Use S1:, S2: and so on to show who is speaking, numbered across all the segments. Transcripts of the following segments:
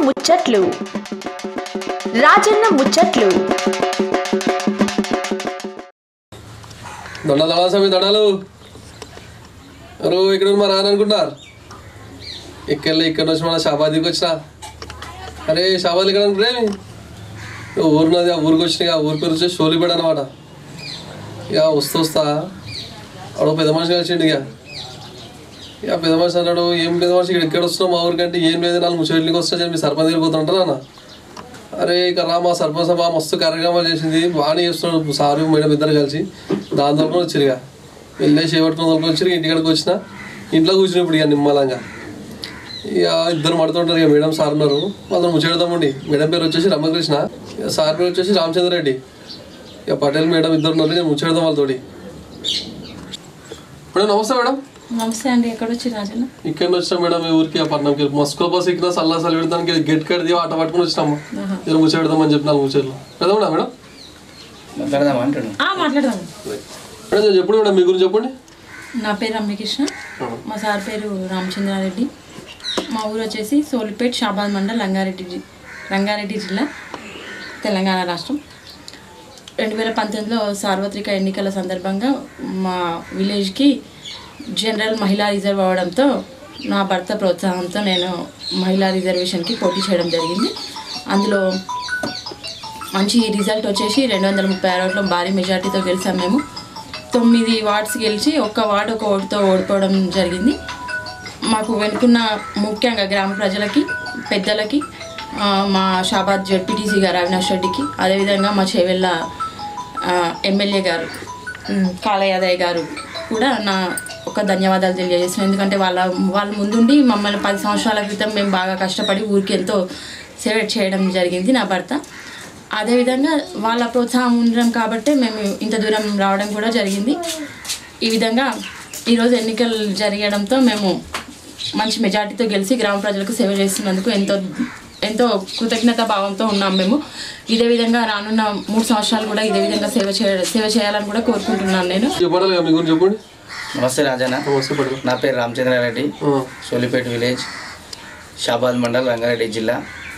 S1: ముచ్చట్లు రాజన్న ముచ్చట్లు
S2: దండాలు దడా సమీ దండాలు ఎవరు ఇక్కడ ఉన్న మా రాని అనుకుంటున్నారు ఇక్కడ ఇక్కడ నుంచి మన షాబాదీకి వచ్చిన అరే షాబాద్ ఇక్కడ అనుకుంటే ఊరున్నది ఆ ఊరికి వచ్చిన ఇక ఆ ఊరి పేరు వచ్చేసి షోలిపేట అనమాట ఇక వస్తూ వస్తా అక్కడ పెద్ద మనిషి కలిసిండు ఇక ఇక పెద్ద మనిషి అన్నాడు ఏం పెద్ద మనిషి ఇక్కడ ఎక్కడ వస్తున్నావు మా ఊరికంటే ఏం లేదు నాలుగు ముచ్చట్లకి వస్తా మీ సర్పంచ్ దగ్గరికి పోతుంటారా అన్న అరే ఇక రా మా సర్పంచ్ సభ మస్తు కార్యక్రమాలు చేసింది బాగానే చేస్తున్నాడు సారు మేడం ఇద్దరు కలిసి దాని తరపున వచ్చారు ఇక వెళ్ళేసి ఏపట్టుకుని తరపున వచ్చారు ఇంటికాడికి వచ్చిన ఇంట్లో కూర్చుని ఇప్పుడు ఇక నిమ్మలంగా ఇక ఇద్దరు మడుతుంటారు ఇక మేడం సార్ ఉన్నారు వాళ్ళని ముచ్చేడదామండి మేడం పేరు వచ్చేసి రమకృష్ణ ఇక సార్ పేరు వచ్చేసి రామచంద్ర రెడ్డి ఇక పటేల్ మేడం ఇద్దరు ఉన్నారు నేను ముచ్చేడదాం వాళ్ళతోటి మేడం నమస్తే మేడం
S3: నమస్తే అండి ఎక్కడ వచ్చి రాజన్న
S2: ఇక్కడ వచ్చిన మేడం ఈ ఊరికి ఆ పట్నంకి మస్కో బస్ ఎక్కిన సల్లా సల్లి పెడతానికి గెట్ కడిది ఆట పట్టుకుని వచ్చినాము ఇద్దరు ముచ్చేడదామని చెప్పిన ముచ్చేట్లు పెడదామా మేడం
S4: మాట్లాడదామా అంటున్నాను
S3: ఆ, మాట్లాడదాం
S2: మేడం నేను చెప్పండి మేడం మీ గురించి చెప్పండి
S3: నా పేరు రమ్యకృష్ణ మా సార్ పేరు రామచంద్రారెడ్డి మా ఊరు వచ్చేసి సోలిపేట్ షాబాద్ మండల్ రంగారెడ్డి జి- రంగారెడ్డి జిల్లా తెలంగాణ రాష్ట్రం రెండు వేల పంతొమ్మిదిలో సార్వత్రిక ఎన్నికల సందర్భంగా మా విలేజ్కి జనరల్ మహిళా రిజర్వ్ అవ్వడంతో నా భర్త ప్రోత్సాహంతో నేను మహిళా రిజర్వేషన్కి పోటీ చేయడం జరిగింది అందులో మంచి రిజల్ట్ వచ్చేసి రెండు వందల ముప్పై ఆరు ఓట్ల భారీ మెజార్టీతో గెలిచాం మేము తొమ్మిది వార్డ్స్ గెలిచి ఒక్క వార్డు ఒక ఓటుతో ఓడిపోవడం జరిగింది మాకు వెనుకున్న ముఖ్యంగా గ్రామ ప్రజలకి పెద్దలకి ఆ, మా షాబాద్ జడ్పీటీసీ గారు అవినాష్ రెడ్డికి అదేవిధంగా మా చేవెళ్ళ ఆ, ఎమ్మెల్యే గారు ఉమ్, కాళయాదయ్య గారు కూడా నా ఒక ధన్యవాదాలు తెలియజేస్తున్నాను ఎందుకంటే వాళ్ళ వాళ్ళ ముందుండి మమ్మల్ని పది సంవత్సరాల క్రితం మేము బాగా కష్టపడి ఊరికి ఎంతో సేవ చేయడం జరిగింది నా భర్త అదేవిధంగా వాళ్ళ ప్రోత్సాహం ఉండడం కాబట్టే మేము ఇంత దూరం రావడం కూడా జరిగింది ఈ విధంగా ఈరోజు ఎన్నికలు జరగడంతో మేము మంచి మెజార్టీతో గెలిచి గ్రామ ప్రజలకు సేవ చేస్తున్నందుకు ఎంతో ఎంతో కృతజ్ఞత భావంతో ఉన్నాం మేము ఇదే విధంగా రానున్న మూడు సంవత్సరాలు కూడా ఇదే విధంగా సేవ చేయ సేవ చేయాలని కూడా కోరుకుంటున్నాను నేను
S2: చెప్పాలి కదా మీ గురించి చెప్పండి
S4: నమస్తే రాజన్న
S2: నమస్తే పడదు
S4: నా పేరు రామచంద్రారెడ్డి
S2: ఆ,
S4: సోలిపేట్ విలేజ్ షాబాద్ మండల్ రంగారెడ్డి జిల్లా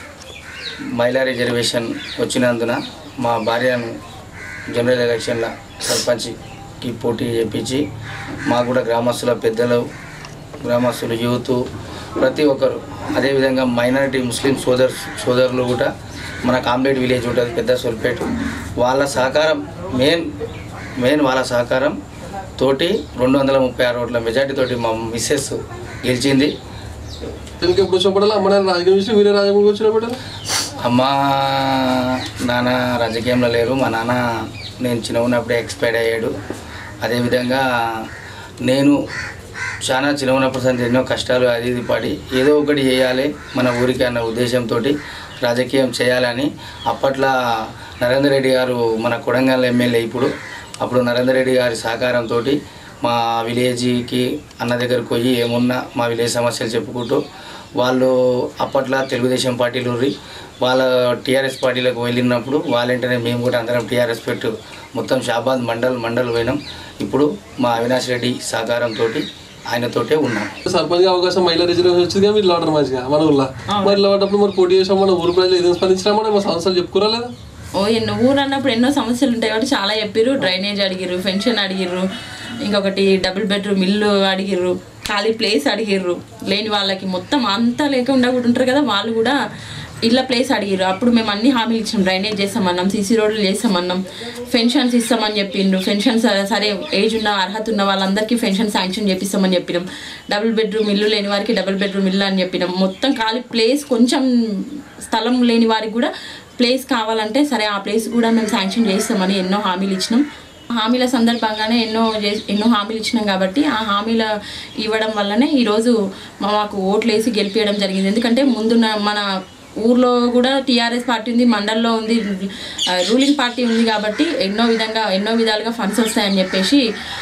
S4: మహిళా రిజర్వేషన్ వచ్చినందున మా భార్యను జనరల్ ఎలక్షన్ల సర్పంచ్కి పోటీ చేపించి మాకు కూడా గ్రామస్తుల పెద్దలు గ్రామస్తులు యూత్ ప్రతి ఒక్కరు అదేవిధంగా మైనారిటీ ముస్లిం సోదర్ సోదరులు కూడా మన కాంబేట్ విలేజ్ ఉంటుంది పెద్ద సోల్పేట్ వాళ్ళ సహకారం మెయిన్ మెయిన్ వాళ్ళ సహకారం తోటి రెండు వందల ముప్పై ఆరు ఓట్ల మెజార్టీ తోటి మా మిస్సెస్ గెలిచింది
S2: దీనికి ఎప్పుడు చెప్పడాలి అమ్మ నాన్న రాజకీయం విషయం వీరే రాజకీయం వచ్చిన పెట్టాలి
S4: అమ్మ నాన్న రాజకీయంలో లేరు మా నాన్న నేను చిన్న ఉన్నప్పుడే ఎక్స్పైర్డ్ అయ్యాడు అదేవిధంగా నేను చాలా చిన్న ఉన్నప్పుడు సంది ఎన్నో కష్టాలు అది ఇది పడి ఏదో ఒకటి చేయాలి మన ఊరికి అన్న ఉద్దేశంతో రాజకీయం చేయాలని అప్పట్లో నరేందర్ రెడ్డి గారు మన కొడంగల్ ఎమ్మెల్యే ఇప్పుడు అప్పుడు నరేందర్ రెడ్డి గారి సహకారంతో మా విలేజ్కి అన్న దగ్గరకు పోయి ఏమున్నా మా విలేజ్ సమస్యలు చెప్పుకుంటూ వాళ్ళు అప్పట్లో తెలుగుదేశం పార్టీలు ఉర్రి వాళ్ళ టీఆర్ఎస్ పార్టీలకు వెళ్ళినప్పుడు వాళ్ళంటేనే మేము కూడా అందరం టీఆర్ఎస్ పెట్టు మొత్తం షాబాద్ మండల్ మండల్ పోయినాం ఇప్పుడు మా అవినాష్ రెడ్డి సహకారంతో ఆయనతోటే ఉన్నాం
S2: సర్పంచ్ అవకాశం మహిళా రిజర్వేషన్ వచ్చింది కదా మీరు ఇట్లా మంచిగా మన ఊళ్ళో మరి ఇట్లా పడ్డప్పుడు మరి పోటీ చేసాం మన ఊరు ప్రజలు ఏదైనా స్పందించినామా మా సంవత్సరాలు చెప్పుకోరా లేదా
S3: ఓ ఎన్నో ఊరు అన్నప్పుడు ఎన్నో సమస్యలు ఉంటాయి కాబట్టి చాలా చెప్పిర్రు డ్రైనేజ్ అడిగిర్రు పెన్షన్ అడిగిర్రు ఇంకొకటి డబుల్ బెడ్రూమ్ ఇల్లు అడిగిర్రు ఖాళీ ప్లేస్ అడిగిర్రు లేని వాళ్ళకి మొత్తం అంతా లేకుండా కూడా ఉంటారు కదా వాళ్ళు కూడా ఇళ్ళ ప్లేస్ అడిగిర్రు అప్పుడు మేము అన్ని హామీలు ఇచ్చాం డ్రైనేజ్ చేస్తామన్నాం సీసీ రోడ్లు చేస్తామన్నాం పెన్షన్స్ ఇస్తామని చెప్పిండ్రు పెన్షన్స్ సరే ఏజ్ ఉన్న అర్హత ఉన్న వాళ్ళందరికీ పెన్షన్ శాంక్షన్ చేపిస్తామని చెప్పినాం డబుల్ బెడ్రూమ్ ఇల్లు లేని వారికి డబుల్ బెడ్రూమ్ ఇల్లు అని చెప్పినాం మొత్తం ఖాళీ ప్లేస్ కొంచెం స్థలం లేని వారికి కూడా ప్లేస్ కావాలంటే సరే ఆ ప్లేస్ కూడా మేము శాంక్షన్ చేస్తామని ఎన్నో హామీలు ఇచ్చినాం హామీల సందర్భంగానే ఎన్నో చే- ఎన్నో హామీలు ఇచ్చినాం కాబట్టి ఆ హామీల ఇవ్వడం వల్లనే ఈరోజు మా- మాకు ఓట్లు వేసి గెలిపించడం జరిగింది ఎందుకంటే ముందున్న మన ఊర్లో కూడా టీఆర్ఎస్ పార్టీ ఉంది మండల్లో ఉంది ఆ, రూలింగ్ పార్టీ ఉంది కాబట్టి ఎన్నో విధంగా ఎన్నో విధాలుగా ఫండ్స్ వస్తాయని చెప్పేసి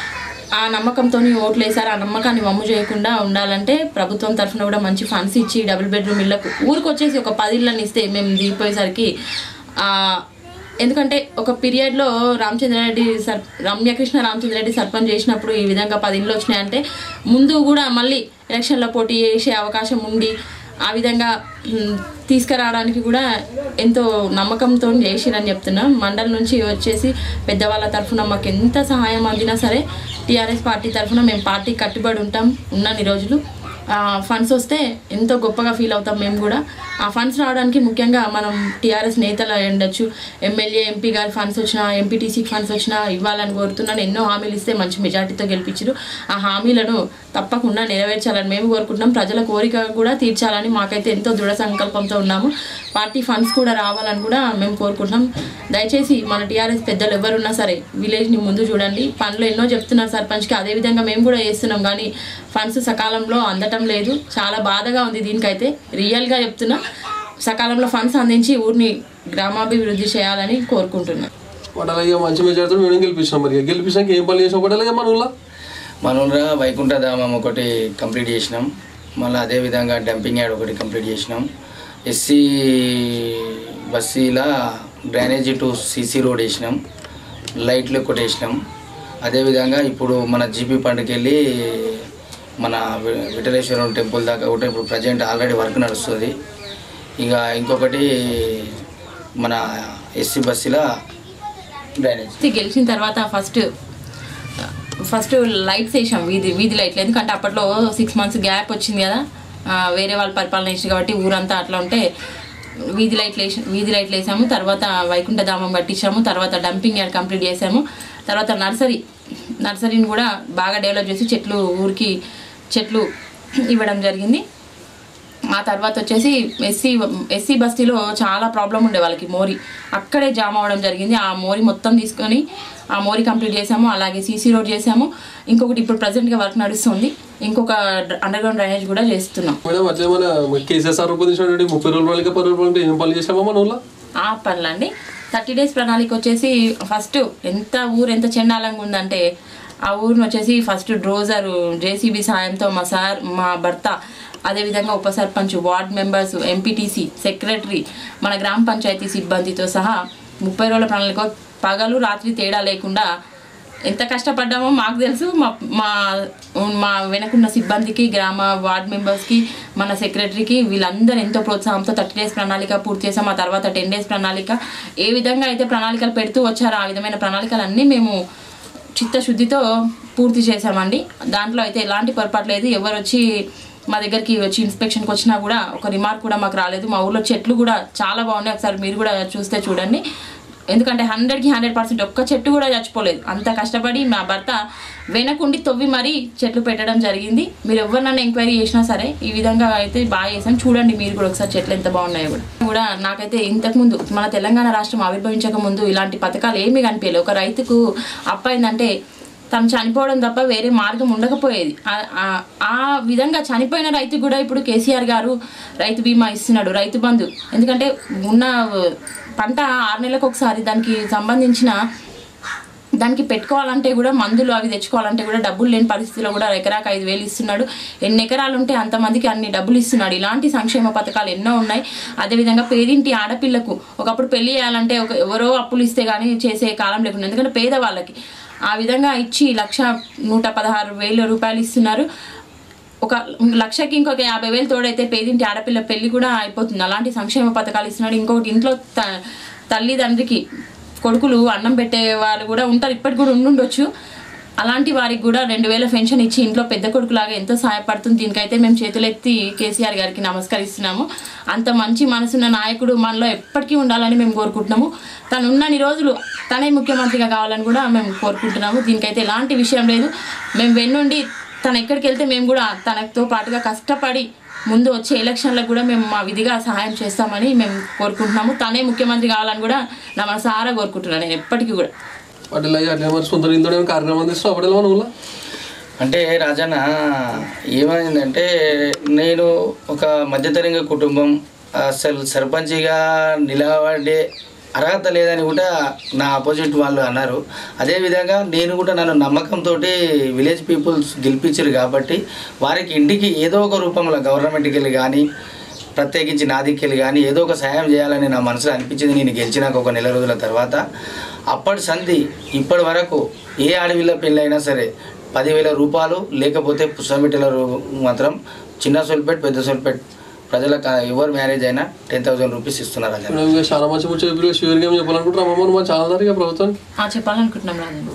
S3: ఆ నమ్మకంతో ఓట్లు వేశారు ఆ నమ్మకాన్ని వమ్ము చేయకుండా ఉండాలంటే ప్రభుత్వం తరఫున కూడా మంచి ఫండ్స్ ఇచ్చి డబుల్ బెడ్రూమ్ ఇళ్ళకు ఊరికి వచ్చేసి ఒక పది ఇళ్ళని ఇస్తే మేము దిగిపోయేసరికి ఆ, ఎందుకంటే ఒక పీరియడ్లో రామచంద్రారెడ్డి సర్ రమ్యకృష్ణ రామచంద్రారెడ్డి సర్పంచ్ చేసినప్పుడు ఈ విధంగా పది ఇళ్ళు వచ్చినాయంటే ముందు కూడా మళ్ళీ ఎలక్షన్లో పోటీ చేసే అవకాశం ఉండి ఆ విధంగా మ్, తీసుకురావడానికి కూడా ఎంతో నమ్మకంతో చేసిరని చెప్తున్నా మండల్ నుంచి వచ్చేసి పెద్దవాళ్ళ తరఫున మాకు ఎంత సహాయం అందినా సరే టీఆర్ఎస్ పార్టీ తరఫున మేము పార్టీ కట్టుబడి ఉంటాం ఉన్నన్ని రోజులు ఫండ్స్ వస్తే ఎంతో గొప్పగా ఫీల్ అవుతాం మేము కూడా ఆ ఫండ్స్ రావడానికి ముఖ్యంగా మనం టీఆర్ఎస్ నేతలు అయి ఉండొచ్చు ఎమ్మెల్యే ఎంపీ గారి ఫండ్స్ వచ్చినా ఎంపీటీసీ ఫండ్స్ వచ్చినా ఇవ్వాలని కోరుతున్నాను ఎన్నో హామీలు ఇస్తే మంచి మెజార్టీతో గెలిపించారు ఆ హామీలను తప్పకుండా నెరవేర్చాలని మేము కోరుకుంటున్నాం ప్రజల కోరిక కూడా తీర్చాలని మాకైతే ఎంతో దృఢ సంకల్పంతో ఉన్నాము పార్టీ ఫండ్స్ కూడా రావాలని కూడా మేము కోరుకుంటున్నాం దయచేసి మన టీఆర్ఎస్ పెద్దలు ఎవరున్నా సరే విలేజ్ని ముందు చూడండి పనులు ఎన్నో చెప్తున్నారు సర్పంచ్కి అదేవిధంగా మేము కూడా చేస్తున్నాం కానీ ఫండ్స్ సకాలంలో అందటం లేదు చాలా బాధగా ఉంది దీనికైతే రియల్గా చెప్తున్నా సకాలంలో ఫండ్స్ అందించి ఊరిని గ్రామాభివృద్ధి చేయాలని కోరుకుంటున్నాను
S2: పడాలయ్య మంచి మెజార్టీతో మేము గెలిపించినాం మరి గెలిపించాక ఏం పని చేసాం పడాలయ్య మన ఊళ్ళో
S4: మనూరుగా వైకుంఠ ధామం ఒకటి కంప్లీట్ చేసినాం మళ్ళీ అదేవిధంగా డంపింగ్ యార్డ్ ఒకటి కంప్లీట్ చేసినాం ఎస్సీ బస్సీల డ్రైనేజీ టు సీసీ రోడ్ వేసినాం లైట్లు ఒకటి వేసినాం అదేవిధంగా ఇప్పుడు మన జీపీ పండుగకి వెళ్ళి మన వి- విఠలేశ్వరం టెంపుల్ దాకా ఒకటి ఇప్పుడు ప్రజెంట్ ఆల్రెడీ వర్క్ నడుస్తుంది ఇక ఇంకొకటి మన ఎస్సీ బస్సీల డ్రైనేజ్
S3: ఇది గెలిచిన తర్వాత ఫస్ట్ ఫస్ట్ లైట్స్ వేసాం వీధి వీధి లైట్లు ఎందుకంటే అప్పట్లో సిక్స్ మంత్స్ గ్యాప్ వచ్చింది కదా ఆ, వేరే వాళ్ళు పరిపాలన చేసి కాబట్టి ఊరంతా అట్లా ఉంటే వీధి లైట్లు వేసి వీధి లైట్లు వేసాము తర్వాత వైకుంఠ ధామం కట్టించాము తర్వాత డంపింగ్ యార్డ్ కంప్లీట్ చేసాము తర్వాత నర్సరీ నర్సరీని కూడా బాగా డెవలప్ చేసి చెట్లు ఊరికి చెట్లు ఇవ్వడం జరిగింది ఆ తర్వాత వచ్చేసి ఎస్సీ ఎస్సీ బస్తీలో చాలా ప్రాబ్లం ఉండే వాళ్ళకి మోరీ అక్కడే జామ్ అవ్వడం జరిగింది ఆ మోరీ మొత్తం తీసుకొని ఆ మోరీ కంప్లీట్ చేసాము అలాగే సీసీ రోడ్ చేసాము ఇంకొకటి ఇప్పుడు ప్రజెంట్గా వర్క్ నడుస్తుంది ఇంకొక అండర్ గ్రౌండ్ డ్రైనేజ్ కూడా చేస్తున్నాం
S2: మేడం అట్లే మన కేసీఆర్ రూపొందించినటువంటి ముప్పై రోజుల వాళ్ళకి పది రోజుల వాళ్ళకి ఏం పనులు చేసామా మన ఊళ్ళో
S3: ఆ పనులండి థర్టీ డేస్ ప్రణాళిక వచ్చేసి ఫస్ట్ ఎంత ఊరు ఎంత చెండాలంగా ఉందంటే ఆ ఊరిని వచ్చేసి ఫస్ట్ డ్రోజర్ జేసీబీ సాయంతో మా సార్ మా భర్త అదేవిధంగా ఉప sarpanch ward members MPTC secretary మన గ్రామ పంచాయతీ సిబ్బందితో సహా ముప్పై రోజుల ప్రణాళిక పగలు రాత్రి తేడా లేకుండా ఎంత కష్టపడ్డామో మాకు తెలుసు మా మా మా వెనకున్న సిబ్బందికి గ్రామ వార్డ్ మెంబర్స్కి మన సెక్రటరీకి వీళ్ళందరూ ఎంతో ప్రోత్సాహంతో థర్టీ డేస్ ప్రణాళిక పూర్తి చేసాం ఆ తర్వాత టెన్ డేస్ ప్రణాళిక ఏ విధంగా అయితే ప్రణాళికలు పెడుతూ వచ్చారో ఆ విధమైన ప్రణాళికలన్నీ మేము చిత్తశుద్ధితో పూర్తి చేసామండి దాంట్లో అయితే ఎలాంటి పొరపాటు లేదు ఎవరు వచ్చి మా దగ్గరికి వచ్చి ఇన్స్పెక్షన్కి వచ్చినా కూడా ఒక రిమార్క్ కూడా మాకు రాలేదు మా ఊర్లో చెట్లు కూడా చాలా బాగున్నాయి ఒకసారి మీరు కూడా చూస్తే చూడండి ఎందుకంటే హండ్రెడ్కి హండ్రెడ్ పర్సెంట్ ఒక్క చెట్టు కూడా చచ్చిపోలేదు అంత కష్టపడి మా భర్త వెనకుండి తవ్వి మరీ చెట్లు పెట్టడం జరిగింది మీరు ఎవరు నన్ను ఎంక్వైరీ చేసినా సరే ఈ విధంగా అయితే బాగా చేసాం చూడండి మీరు కూడా ఒకసారి చెట్లు ఎంత బాగున్నాయో కూడా కూడా నాకైతే ఇంతకుముందు మన తెలంగాణ రాష్ట్రం ఆవిర్భవించక ముందు ఇలాంటి పథకాలు ఏమీ కనిపించలేదు ఒక రైతుకు అప్పైందంటే తను చనిపోవడం తప్ప వేరే మార్గం ఉండకపోయేది ఆ- ఆ- ఆ విధంగా చనిపోయిన రైతు కూడా ఇప్పుడు కేసీఆర్ గారు రైతు బీమా ఇస్తున్నాడు రైతు బంధు ఎందుకంటే ఉన్న పంట ఆరు నెలలకు ఒకసారి దానికి సంబంధించిన దానికి పెట్టుకోవాలంటే కూడా మందులు అవి తెచ్చుకోవాలంటే కూడా డబ్బులు లేని పరిస్థితిలో కూడా ఎకరాకు ఐదు వేలు ఇస్తున్నాడు ఎన్ని ఎకరాలు ఉంటే అంతమందికి అన్ని డబ్బులు ఇస్తున్నాడు ఇలాంటి సంక్షేమ పథకాలు ఎన్నో ఉన్నాయి అదేవిధంగా పేదింటి ఆడపిల్లకు ఒకప్పుడు పెళ్లి చేయాలంటే ఒక ఎవరో అప్పులు ఇస్తే కానీ చేసే కాలం లేకుండా ఎందుకంటే పేదవాళ్ళకి ఆ విధంగా ఇచ్చి లక్ష నూట పదహారు వేల రూపాయలు ఇస్తున్నారు ఒక లక్షకి ఇంకొక యాభై వేలు తోడైతే పేదింటి ఆడపిల్ల పెళ్లి కూడా అయిపోతుంది అలాంటి సంక్షేమ పథకాలు ఇస్తున్నాడు ఇంకొకటి ఇంట్లో త తల్లిదండ్రికి కొడుకులు అన్నం పెట్టే వాళ్ళు కూడా ఉంటారు ఇప్పటికి కూడా ఉండుండొచ్చు అలాంటి వారికి కూడా రెండు వేల పెన్షన్ ఇచ్చి ఇంట్లో పెద్ద కొడుకులాగా ఎంతో సహాయపడుతుంది దీనికైతే మేము చేతులెత్తి కేసీఆర్ గారికి నమస్కరిస్తున్నాము అంత మంచి మనసున్న నాయకుడు మనలో ఎప్పటికీ ఉండాలని మేము కోరుకుంటున్నాము తను ఉన్నన్ని రోజులు తనే ముఖ్యమంత్రిగా కావాలని కూడా మేము కోరుకుంటున్నాము దీనికైతే ఎలాంటి విషయం లేదు మేము వెన్నుండి తను ఎక్కడికి వెళ్తే మేము కూడా తనతో పాటుగా కష్టపడి ముందు వచ్చే ఎలక్షన్లకు కూడా మేము మా విధిగా సహాయం చేస్తామని మేము కోరుకుంటున్నాము తనే ముఖ్యమంత్రి కావాలని కూడా నా మనసారా కోరుకుంటున్నాను నేను ఎప్పటికీ కూడా
S2: వాటిలో అట్లే మరి సొంత నిందోడే కార్యక్రమం అందిస్తున్నావు అప్పుడే మన ఊళ్ళో
S4: అంటే రాజన్న ఏమైందంటే నేను ఒక మధ్యతరంగ కుటుంబం అసలు సర్పంచిగా నిలబడే అర్హత లేదని కూడా నా ఆపోజిట్ వాళ్ళు అన్నారు అదేవిధంగా నేను కూడా నన్ను నమ్మకంతో విలేజ్ పీపుల్స్ గెలిపించారు కాబట్టి వారికి ఇంటికి ఏదో ఒక రూపంలో గవర్నమెంట్కి వెళ్ళి కానీ ప్రత్యేకించి నా దిక్కెళ్ళి కానీ ఏదో ఒక సాయం చేయాలని నా మనసులో అనిపించింది నేను గెలిచినాక ఒక నెల రోజుల తర్వాత అప్పటి సంధి ఇప్పటి వరకు ఏ ఆడవిల్ల పెళ్ళైనా సరే పదివేల రూపాయలు లేకపోతే పుస్తమిట్టల రూ- మాత్రం చిన్న సొల్పేట్ పెద్ద సొల్పేట్ ప్రజలకు ఎవరు మ్యారేజ్ అయినా టెన్ థౌసండ్ రూపీస్ ఇస్తున్నారు రాజన్న
S2: ఇప్పుడు ఇంకా చాలా మంచి ముచ్చట ఇప్పుడు షూర్గా ఏం చెప్పాలనుకుంటున్నాం అమ్మమ్మ మా ఛానల్ ద్వారా ఇక ప్రభుత్వానికి
S3: ఆ, చెప్పాలనుకుంటున్నాం రాజన్న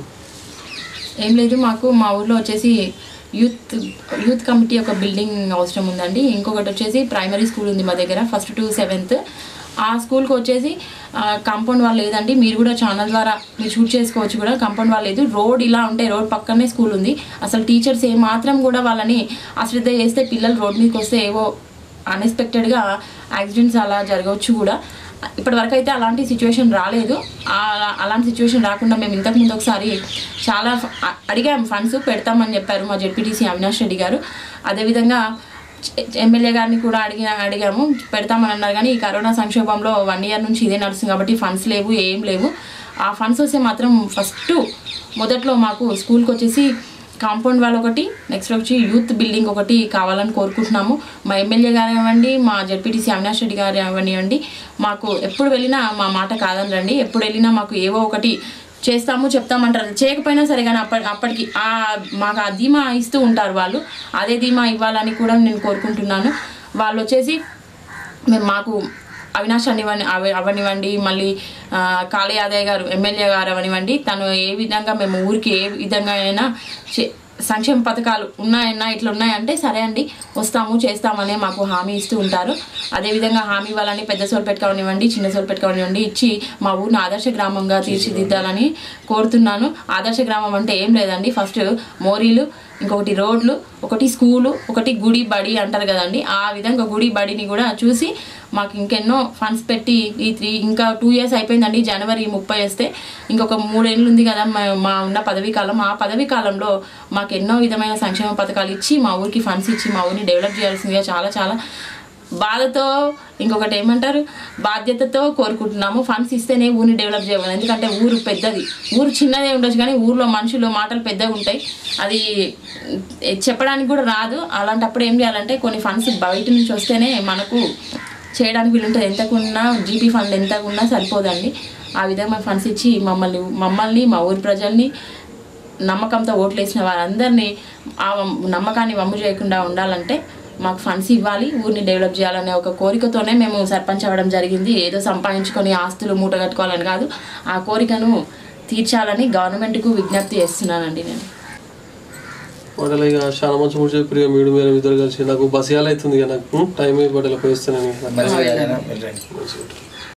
S3: ఏం లేదు మాకు మా ఊర్లో వచ్చేసి యూత్ యూత్ కమిటీ ఒక బిల్డింగ్ అవసరం ఉందండి ఇంకొకటి వచ్చేసి ప్రైమరీ స్కూల్ ఉంది మా దగ్గర ఫస్ట్ టు సెవెంత్ ఆ స్కూల్కి వచ్చేసి కాంపౌండ్ వాళ్ళు లేదండి మీరు కూడా ఛానల్ ద్వారా మీరు షూట్ చేసుకోవచ్చు కూడా కాంపౌండ్ వాళ్ళు లేదు రోడ్ ఇలా ఉంటే రోడ్ పక్కనే స్కూల్ ఉంది అసలు టీచర్స్ ఏ మాత్రం కూడా వాళ్ళని అశ్రద్ధ చేస్తే పిల్లలు రోడ్ మీదకి వస్తే ఏవో అన్ఎక్స్పెక్టెడ్గా యాక్సిడెంట్స్ అలా జరగవచ్చు కూడా ఇప్పటి వరకు అయితే అలాంటి సిచ్యువేషన్ రాలేదు ఆ- అలాంటి సిచ్యువేషన్ రాకుండా మేము ఇంతకుముందు ఒకసారి చాలా ఫ- అ- అడిగాం ఫండ్స్ పెడతామని చెప్పారు మా జెడ్పీటీసీ అవినాష్ రెడ్డి గారు అదేవిధంగా చ- ఎమ్మెల్యే గారిని కూడా అడిగి అడిగాము పెడతామని అన్నారు కానీ ఈ కరోనా సంక్షోభంలో వన్ ఇయర్ నుంచి ఇదే నడుస్తుంది కాబట్టి ఫండ్స్ లేవు ఏం లేవు ఆ ఫండ్స్ వస్తే మాత్రం ఫస్ట్ మొదట్లో మాకు స్కూల్కి వచ్చేసి కాంపౌండ్ వాల్ ఒకటి నెక్స్ట్ వచ్చి యూత్ బిల్డింగ్ ఒకటి కావాలని కోరుకుంటున్నాము మా ఎమ్మెల్యే గారు ఇవ్వండి మా జడ్పీటీసీ అవినాష్ రెడ్డి గారు ఇవ్వనివ్వండి మాకు ఎప్పుడు వెళ్ళినా మా మాట కాదని రండి ఎప్పుడు వెళ్ళినా మాకు ఏవో ఒకటి చేస్తాము చెప్తామంటారు చేయకపోయినా సరే కానీ అప్పటి అప్పటికి ఆ మాకు ఆ ధీమా ఇస్తూ ఉంటారు వాళ్ళు అదే ధీమా ఇవ్వాలని కూడా నేను కోరుకుంటున్నాను వాళ్ళు వచ్చేసి మేము మాకు అవినాష్ అనివ్వండి అవ అవనివ్వండి మళ్ళీ ఆ, కాళీ యాదయ్య గారు ఎమ్మెల్యే గారు అవనివ్వండి తను ఏ విధంగా మేము ఊరికి ఏ విధంగా అయినా చే- సంక్షేమ పథకాలు ఉన్నాయన్నా ఇట్లా ఉన్నాయంటే సరే అండి వస్తాము చేస్తామని మాకు హామీ ఇస్తూ ఉంటారు అదేవిధంగా హామీ వాళ్ళని పెద్ద సోల్పేట కావనివ్వండి చిన్న సోల్పేట కావనివ్వండి ఇచ్చి మా ఊరిని ఆదర్శ గ్రామంగా తీర్చిదిద్దాలని కోరుతున్నాను ఆదర్శ గ్రామం అంటే ఏం లేదండి ఫస్ట్ మోరీలు ఇంకొకటి రోడ్లు ఒకటి స్కూలు ఒకటి గుడి బడి అంటారు కదండి ఆ విధంగా గుడి బడిని కూడా చూసి మాకు ఇంకెన్నో ఫండ్స్ పెట్టి ఈ త్రీ ఇంకా టూ ఇయర్స్ అయిపోయిందండి జనవరి ముప్పై వస్తే ఇంకొక మూడేళ్ళు ఉంది కదా మా- మా ఉన్న పదవీ కాలం ఆ పదవీ కాలంలో మాకు ఎన్నో విధమైన సంక్షేమ పథకాలు ఇచ్చి మా ఊరికి ఫండ్స్ ఇచ్చి మా ఊరిని డెవలప్ చేయాల్సిందిగా చాలా చాలా బాధతో ఇంకొకటి ఏమంటారు బాధ్యతతో కోరుకుంటున్నాము ఫండ్స్ ఇస్తేనే ఊరిని డెవలప్ చేయగలం ఎందుకంటే ఊరు పెద్దది ఊరు చిన్నదే ఉండొచ్చు కానీ ఊర్లో మనుషులు మాటలు పెద్దగా ఉంటాయి అది ఏ, చెప్పడానికి కూడా రాదు అలాంటప్పుడు ఏం చేయాలంటే కొన్ని ఫండ్స్ బయట నుంచి వస్తేనే మనకు చేయడానికి వీలుంటుంది ఎంతకున్నా జీపీ ఫండ్ ఎంతకున్నా సరిపోదండి ఆ విధంగా ఫండ్స్ ఇచ్చి మమ్మల్ని మమ్మల్ని మా ఊరి ప్రజల్ని నమ్మకంతో ఓట్లు వేసిన వారందరినీ ఆ నమ్మకాన్ని వమ్ము చేయకుండా ఉండాలంటే మాకు ఫండ్స్ ఇవ్వాలి ఊరిని డెవలప్ చేయాలనే ఒక కోరికతోనే మేము సర్పంచ్ అవ్వడం జరిగింది ఏదో సంపాదించుకొని ఆస్తులు మూట కట్టుకోవాలని కాదు ఆ కోరికను తీర్చాలని గవర్నమెంట్కు విజ్ఞప్తి చేస్తున్నానండి నేను
S2: వాటిలో ఇక చాలా మంచి ముచ్చట ఇప్పుడు ఇక మీరు మీరు ఇద్దరు కలిసి నాకు బస్ ఇవ్వాలి అవుతుంది ఇక నాకు టైం ఇవ్వబడి పోయిస్తాను
S4: మంచిగా ఏదైనా వెళ్ళండి.